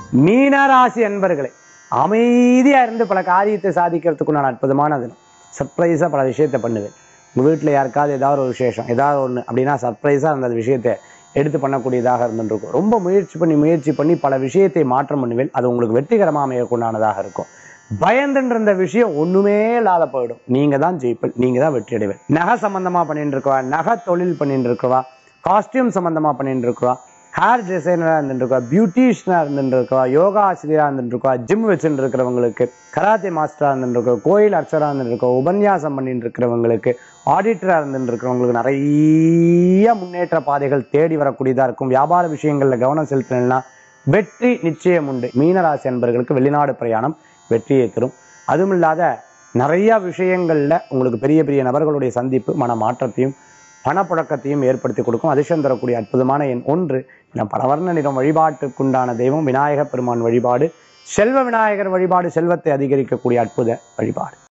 மீனராசி அன்பர்களே அமைதியா இருந்து பல காரியத்தை சாதிக்கிறதுக்குண்டான அற்புதமான தினம் சர்ப்ரைஸா பல விஷயத்தை பண்ணுவேன் உங்க வீட்டுல யாருக்காவது ஏதாவது ஒரு விசேஷம் ஏதாவது ஒண்ணு அப்படின்னா சர்ப்ரைஸா அந்த விஷயத்தை எடுத்து பண்ணக்கூடியதாக இருந்துருக்கும் ரொம்ப முயற்சி பண்ணி முயற்சி பண்ணி பல விஷயத்தை மாற்றம் பண்ணுவேன் அது உங்களுக்கு வெற்றிகரமா அமையக்குண்டானதாக இருக்கும் பயந்துன்ற இந்த விஷயம் ஒண்ணுமே இல்லாத போயிடும் நீங்க தான் ஜெயிப்பல் நீங்க தான் வெற்றி அடைவல் நகை சம்பந்தமா பண்ணிட்டு இருக்கவா நகை தொழில் பண்ணிட்டு இருக்கவா காஸ்டியூம் சம்பந்தமா பண்ணிட்டு இருக்கவா ஹேர் டிசைனரா இருந்துட்டு இருக்கவா பியூட்டிஷியனா இருந்துட்டு இருக்கவா யோகா ஆசிரியரா இருந்துட்டு இருக்கவா ஜிம் வச்சுட்டு இருக்கிறவங்களுக்கு கராத்தே மாஸ்டரா இருந்துட்டு இருக்கவா கோயில் அர்ச்சரா இருந்துட்டு இருக்கவா உபன்யாசம் பண்ணிட்டு இருக்கிறவங்களுக்கு ஆடிட்டரா இருந்துட்டு இருக்கிறவங்களுக்கு நிறைய முன்னேற்ற பாதைகள் தேடி வரக்கூடியதா இருக்கும் வியாபார விஷயங்கள்ல கவனம் செலுத்தினா வெற்றி நிச்சயம் உண்டு மீனராசி அன்பர்களுக்கு வெளிநாடு பிரயாணம் வெற்றியை தரும் அதுவும் இல்லாத நிறைய விஷயங்கள்ல உங்களுக்கு பெரிய பெரிய நபர்களுடைய சந்திப்பு மன மாற்றத்தையும் பணப்புழக்கத்தையும் ஏற்படுத்தி கொடுக்கும் அதிர்ஷ்டம் தரக்கூடிய அற்புதமான எண் ஒன்று நம் பலவர்ண நிறம் வழிபாட்டுக்குண்டான தெய்வம் விநாயகப் பெருமான் வழிபாடு செல்வ விநாயகர் வழிபாடு செல்வத்தை அதிகரிக்கக்கூடிய அற்புத வழிபாடு